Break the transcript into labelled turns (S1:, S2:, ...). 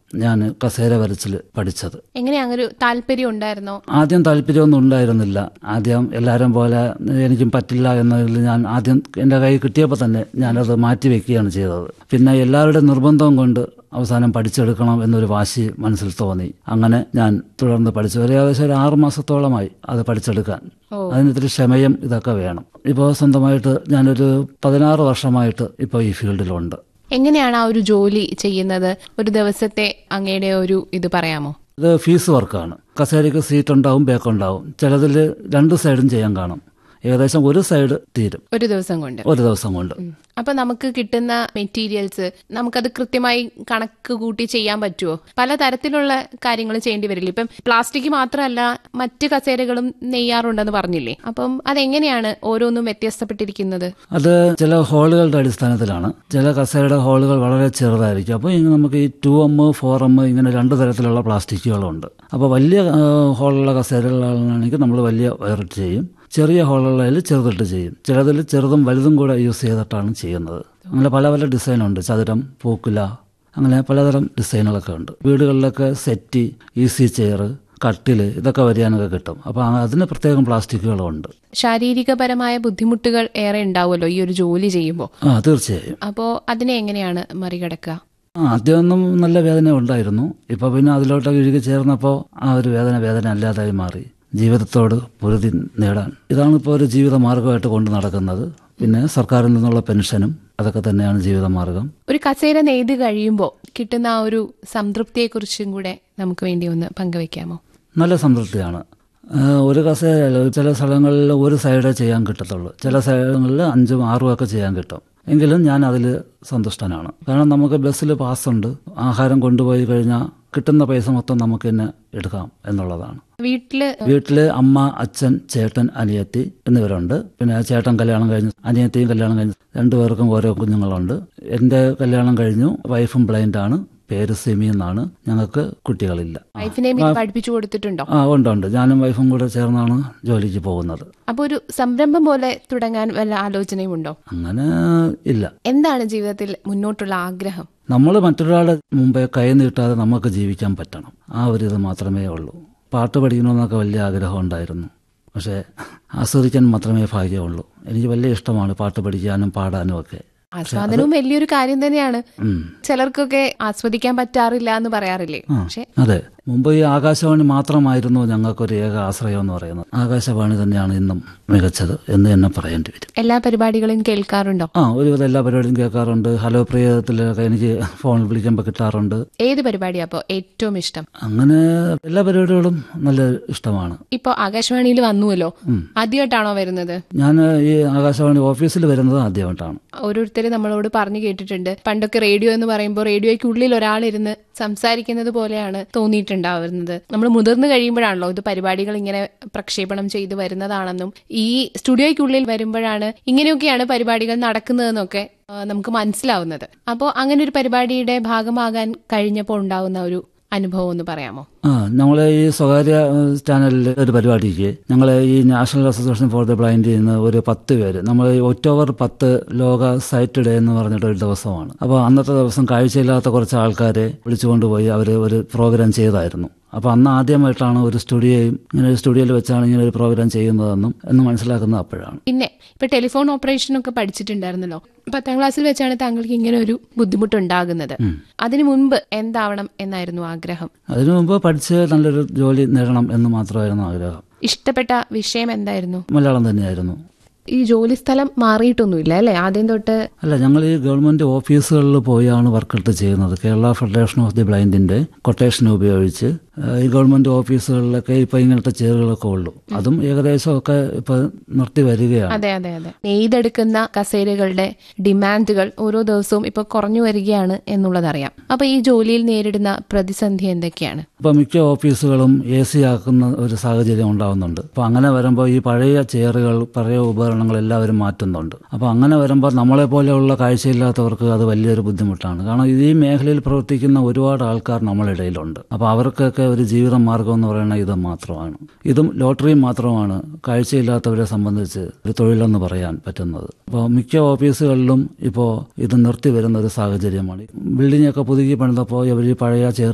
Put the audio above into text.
S1: ഞാൻ കസേര വരച്ചിൽ പഠിച്ചത്
S2: എങ്ങനെ അങ്ങനെ ഒരു താല്പര്യം ഉണ്ടായിരുന്നോ
S1: ആദ്യം താല്പര്യമൊന്നും ഉണ്ടായിരുന്നില്ല ആദ്യം എല്ലാവരും പോലെ എനിക്കും പറ്റില്ല എന്നതിൽ ഞാൻ ആദ്യം എൻ്റെ കൈ കിട്ടിയപ്പോൾ തന്നെ ഞാനത് മാറ്റി വെക്കുകയാണ് ചെയ്തത് പിന്നെ എല്ലാവരുടെ നിർബന്ധം കൊണ്ട് അവസാനം പഠിച്ചെടുക്കണം എന്നൊരു വാശി മനസ്സിൽ തോന്നി അങ്ങനെ ഞാൻ തുടർന്ന് പഠിച്ചു ഒരു ഏകദേശം ഒരു ആറു മാസത്തോളമായി അത് പഠിച്ചെടുക്കാൻ
S2: ഓ.
S1: അതിന് ഇത്തിരി ക്ഷമയും ഇതൊക്കെ വേണം ഇപ്പോൾ സ്വന്തമായിട്ട് ഞാനൊരു പതിനാറ് വർഷമായിട്ട് ഇപ്പോൾ ഈ ഫീൽഡിലുണ്ട്
S2: എങ്ങനെയാണ് ആ ഒരു ജോലി ചെയ്യുന്നത് ഒരു ദിവസത്തെ അങ്ങയുടെ ഒരു ഇത് പറയാമോ
S1: ഇത് ഫീസ് വർക്കാണ് കസേരയ്ക്ക് സീറ്റ് ഉണ്ടാവും ബാക്ക് ഉണ്ടാവും ചിലതിൽ രണ്ട് സൈഡും ചെയ്യാൻ കാണും ഏകദേശം ഒരു സൈഡ് തീരും
S2: ഒരു ദിവസം കൊണ്ട്
S1: ഒരു ദിവസം കൊണ്ട്
S2: അപ്പൊ നമുക്ക് കിട്ടുന്ന മെറ്റീരിയൽസ് നമുക്കത് കൃത്യമായി കണക്ക് കൂട്ടി ചെയ്യാൻ പറ്റുമോ പല തരത്തിലുള്ള കാര്യങ്ങൾ ചെയ്യേണ്ടി വരില്ല ഇപ്പം പ്ലാസ്റ്റിക് മാത്രമല്ല മറ്റ് കസേരകളും നെയ്യാറുണ്ടെന്ന് പറഞ്ഞില്ലേ അപ്പം അതെങ്ങനെയാണ് ഓരോന്നും വ്യത്യസ്തപ്പെട്ടിരിക്കുന്നത്
S1: അത് ചില ഹോളുകളുടെ അടിസ്ഥാനത്തിലാണ് ചില കസേരയുടെ ഹോളുകൾ വളരെ ചെറുതായിരിക്കും അപ്പോൾ ഇങ്ങനെ നമുക്ക് ഈ ടു എം ഫോർ എം ഇങ്ങനെ രണ്ട് തരത്തിലുള്ള പ്ലാസ്റ്റിക്കുകളുണ്ട് അപ്പോൾ വലിയ ആ, ഹോളുള്ള കസേരകളാണെങ്കിൽ നമ്മൾ വലിയ വയറിട്ട് ചെയ്യും ചെറിയ ഹോളുള്ളതിൽ ചെറുതിട്ട് ചെയ്യും ചിലതിൽ ചെറുതും വലുതും കൂടെ യൂസ് ചെയ്തിട്ടാണ് ചെയ്യുന്നത് അങ്ങനെ പല പല ഡിസൈനുണ്ട് ചതുരം പൂക്കുല അങ്ങനെ പലതരം ഡിസൈനുകളൊക്കെ ഉണ്ട് വീടുകളിലൊക്കെ സെറ്റി ഈസി ചെയർ കട്ടില് ഇതൊക്കെ വരിയാനൊക്കെ കിട്ടും അപ്പോൾ അതിന് പ്രത്യേകം പ്ലാസ്റ്റിക്കുകളും ഉണ്ട്
S2: ശാരീരികപരമായ ബുദ്ധിമുട്ടുകൾ ഏറെ ഉണ്ടാവുമല്ലോ ഈ ഒരു ജോലി ചെയ്യുമ്പോൾ
S1: ആ തീർച്ചയായും
S2: അപ്പോൾ അതിനെ എങ്ങനെയാണ് മറികടക്കുക
S1: ആ ആദ്യമൊന്നും നല്ല വേദന ഉണ്ടായിരുന്നു ഇപ്പൊ പിന്നെ അതിലോട്ടൊക്കെ ഇഴുകി ചേർന്നപ്പോൾ ആ ഒരു വേദന വേദന അല്ലാതായി മാറി ജീവിതത്തോട് പൊരുതി നേടാൻ ഇതാണ് ഇപ്പോൾ ഒരു ജീവിത മാർഗമായിട്ട് കൊണ്ട് നടക്കുന്നത് പിന്നെ സർക്കാരിൽ നിന്നുള്ള പെൻഷനും അതൊക്കെ തന്നെയാണ് ജീവിതമാർഗം
S2: ഒരു കസേര നെയ്ത് കഴിയുമ്പോൾ കിട്ടുന്ന ആ ഒരു സംതൃപ്തിയെക്കുറിച്ചും കൂടെ നമുക്ക് വേണ്ടി ഒന്ന് പങ്കുവെക്കാമോ
S1: നല്ല സംതൃപ്തിയാണ് ആ, ഒരു കസേരയല്ല ചില സ്ഥലങ്ങളിൽ ഒരു സൈഡേ ചെയ്യാൻ കിട്ടത്തുള്ളൂ ചില സ്ഥലങ്ങളിൽ അഞ്ചും ആറും ഒക്കെ ചെയ്യാൻ കിട്ടും എങ്കിലും ഞാൻ അതിൽ സന്തുഷ്ടനാണ് കാരണം നമുക്ക് ബസ്സിൽ പാസ്സുണ്ട് ആഹാരം കൊണ്ടുപോയി കഴിഞ്ഞാൽ കിട്ടുന്ന പൈസ മൊത്തം നമുക്ക് തന്നെ എടുക്കാം എന്നുള്ളതാണ്
S2: വീട്ടില്
S1: വീട്ടില് അമ്മ അച്ഛൻ ചേട്ടൻ അനിയത്തി എന്നിവരുണ്ട് പിന്നെ ചേട്ടൻ കല്യാണം കഴിഞ്ഞു അനിയത്തിയും കല്യാണം കഴിഞ്ഞു രണ്ടുപേർക്കും ഓരോ കുഞ്ഞുങ്ങളുണ്ട് എൻ്റെ കല്യാണം കഴിഞ്ഞു വൈഫും ബ്ലൈൻഡ് ആണ് പേര് സിമി എന്നാണ് ഞങ്ങൾക്ക് കുട്ടികളില്ല
S2: വൈഫിനെ ഇത് പഠിപ്പിച്ചു കൊടുത്തിട്ടുണ്ടോ
S1: ആ ഉണ്ട് ഉണ്ട് ഞാനും വൈഫും കൂടെ ചേർന്നാണ് ജോലിക്ക് പോകുന്നത്
S2: അപ്പൊ ഒരു സംരംഭം പോലെ തുടങ്ങാൻ വല്ല ആലോചനയും ഉണ്ടോ
S1: അങ്ങനെ ഇല്ല
S2: എന്താണ് ജീവിതത്തിൽ മുന്നോട്ടുള്ള ആഗ്രഹം
S1: നമ്മൾ മറ്റൊരാളുടെ മുമ്പേ കൈ നീട്ടാതെ നമുക്ക് ജീവിക്കാൻ പറ്റണം ആ ഒരു ഇത് മാത്രമേ ഉള്ളൂ പാട്ട് പഠിക്കണമെന്നൊക്കെ വലിയ ആഗ്രഹം ഉണ്ടായിരുന്നു പക്ഷേ ആസ്വദിക്കാൻ മാത്രമേ ഭാഗ്യമുള്ളൂ എനിക്ക് വലിയ ഇഷ്ടമാണ് പാട്ട് പഠിക്കാനും പാടാനും ഒക്കെ
S2: ആസ്വാദനവും വലിയൊരു കാര്യം തന്നെയാണ്
S1: ഉം.
S2: ചിലർക്കൊക്കെ ആസ്വദിക്കാൻ പറ്റാറില്ല എന്ന് പറയാറില്ലേ
S1: ആ,
S2: പക്ഷെ
S1: അതെ മുമ്പ് ഈ ആകാശവാണി മാത്രമായിരുന്നു ഞങ്ങൾക്കൊരു ഏക ആശ്രയം എന്ന് പറയുന്നത് ആകാശവാണി തന്നെയാണ് ഇന്നും മികച്ചത് എന്ന് തന്നെ പറയേണ്ടി വരും
S2: എല്ലാ പരിപാടികളും കേൾക്കാറുണ്ടോ
S1: ആ ഒരുവിധം എല്ലാ പരിപാടിയും കേൾക്കാറുണ്ട് ഹലോ പ്രിയത്തിലൊക്കെ എനിക്ക് ഫോണിൽ വിളിക്കുമ്പോൾ കിട്ടാറുണ്ട്
S2: ഏത് പരിപാടിയാ അപ്പോ ഏറ്റവും ഇഷ്ടം
S1: അങ്ങനെ എല്ലാ പരിപാടികളും നല്ല ഇഷ്ടമാണ്
S2: ഇപ്പൊ ആകാശവാണിയിൽ വന്നുവല്ലോ ആദ്യമായിട്ടാണോ വരുന്നത്
S1: ഞാൻ ഈ ആകാശവാണി ഓഫീസിൽ വരുന്നത് ആദ്യമായിട്ടാണ്
S2: ഓരോരുത്തർ നമ്മളോട് പറഞ്ഞു കേട്ടിട്ടുണ്ട് പണ്ടൊക്കെ റേഡിയോ എന്ന് പറയുമ്പോൾ റേഡിയോയ്ക്കുള്ളിൽ ഒരാളിരുന്ന് സംസാരിക്കുന്നത് പോലെയാണ് തോന്നിയിട്ടുണ്ടാവുന്നത് നമ്മൾ മുതിർന്നു കഴിയുമ്പോഴാണല്ലോ ഇത് പരിപാടികൾ ഇങ്ങനെ പ്രക്ഷേപണം ചെയ്ത് വരുന്നതാണെന്നും ഈ സ്റ്റുഡിയോയ്ക്കുള്ളിൽ വരുമ്പോഴാണ് ഇങ്ങനെയൊക്കെയാണ് പരിപാടികൾ നടക്കുന്നതെന്നൊക്കെ ആ, നമുക്ക് മനസ്സിലാവുന്നത് അപ്പോൾ അങ്ങനെ ഒരു പരിപാടിയുടെ ഭാഗമാകാൻ കഴിഞ്ഞപ്പോൾ ഉണ്ടാവുന്ന ഒരു അനുഭവം ഒന്ന് പറയാമോ
S1: ആ ഞങ്ങൾ ഈ സ്വകാര്യ ഏഹ്, ചാനലിൽ ഒരു പരിപാടിക്ക് ഞങ്ങൾ ഈ നാഷണൽ അസോസിയേഷൻ ഫോർ ദ ബ്ലൈൻഡിൽ നിന്ന് ഒരു പത്ത് പേര് നമ്മൾ ഈ ഒക്ടോബർ പത്ത് ലോക സൈറ്റ് ഡേ എന്ന് പറഞ്ഞിട്ട് ഒരു ദിവസമാണ് അപ്പോൾ അന്നത്തെ ദിവസം കാഴ്ചയില്ലാത്ത കുറച്ച് ആൾക്കാരെ വിളിച്ചുകൊണ്ടുപോയി അവർ ഒരു പ്രോഗ്രാം ചെയ്തായിരുന്നു അപ്പോൾ അന്ന് ആദ്യമായിട്ടാണ് ഒരു സ്റ്റുഡിയോയും ഇങ്ങനെ ഒരു സ്റ്റുഡിയോയിൽ വെച്ചാണ് ഇങ്ങനെ ഒരു പ്രോഗ്രാം ചെയ്യുന്നതെന്നും എന്ന് മനസ്സിലാക്കുന്നത് അപ്പോഴാണ്
S2: പിന്നെ ഇപ്പൊ ടെലിഫോൺ ഓപ്പറേഷൻ ഒക്കെ പഠിച്ചിട്ടുണ്ടായിരുന്നല്ലോ പത്താം ക്ലാസ്സിൽ വെച്ചാണ് താങ്കൾക്ക് ഇങ്ങനെ ഒരു ബുദ്ധിമുട്ട് ഉണ്ടാകുന്നത് അതിനു മുൻപ് എന്താവണം എന്നായിരുന്നു ആഗ്രഹം
S1: അതിനു മുമ്പ് പഠിച്ച് നല്ലൊരു ജോലി നേടണം എന്ന് മാത്രമായിരുന്നു ആഗ്രഹം
S2: ഇഷ്ടപ്പെട്ട വിഷയം എന്തായിരുന്നു
S1: മലയാളം തന്നെയായിരുന്നു
S2: ഈ ജോലി സ്ഥലം മാറിയിട്ടൊന്നുമില്ല അല്ലെ ആദ്യം തൊട്ട്
S1: അല്ല ഞങ്ങൾ ഈ ഗവൺമെന്റ് ഓഫീസുകളിൽ പോയാണ് വർക്കെടുത്ത് ചെയ്യുന്നത് കേരള ഫെഡറേഷൻ ഓഫ് ദി ബ്ലൈൻഡിന്റെ കൊട്ടേഷൻ ഉപയോഗിച്ച് ഏഹ്, ഈ ഗവൺമെന്റ് ഓഫീസുകളിലൊക്കെ ഇപ്പൊ ഇങ്ങനത്തെ ചെയറുകളൊക്കെ ഉള്ളൂ അതും ഏകദേശം ഒക്കെ ഇപ്പൊ നിർത്തി വരികയാണ്
S2: അതെ അതെ അതെ നെയ്തെടുക്കുന്ന കസേരകളുടെ ഡിമാൻഡുകൾ ഓരോ ദിവസവും ഇപ്പൊ കുറഞ്ഞു വരികയാണ് എന്നുള്ളതറിയാം അപ്പൊ ഈ ജോലിയിൽ നേരിടുന്ന പ്രതിസന്ധി എന്തൊക്കെയാണ്
S1: ഇപ്പൊ മിക്ക ഓഫീസുകളും എ സി ആക്കുന്ന ഒരു സാഹചര്യം ഉണ്ടാവുന്നുണ്ട് അപ്പൊ അങ്ങനെ വരുമ്പോൾ ഈ പഴയ ചെയറുകൾ പഴയ ഉപകരണങ്ങൾ എല്ലാവരും മാറ്റുന്നുണ്ട് അപ്പൊ അങ്ങനെ വരുമ്പോൾ നമ്മളെ പോലെയുള്ള കാഴ്ചയില്ലാത്തവർക്ക് അത് വലിയൊരു ബുദ്ധിമുട്ടാണ് കാരണം ഈ മേഖലയിൽ പ്രവർത്തിക്കുന്ന ഒരുപാട് ആൾക്കാർ നമ്മളിടയിലുണ്ട് അപ്പൊ അവർക്കൊക്കെ ഒരു ജീവിത മാർഗം എന്ന് പറയുന്നത് ഇത് മാത്രമാണ് ഇതും ലോട്ടറിയും മാത്രമാണ് കാഴ്ചയില്ലാത്തവരെ സംബന്ധിച്ച് ഒരു തൊഴിലെന്ന് പറയാൻ പറ്റുന്നത് അപ്പോൾ മിക്ക ഓഫീസുകളിലും ഇപ്പോൾ ഇത് നിർത്തി വരുന്ന ഒരു സാഹചര്യമാണ് ബിൽഡിംഗ് ഒക്കെ പുതുക്കി പണിതപ്പോൾ ഇവർ ഈ പഴയ ചെയർ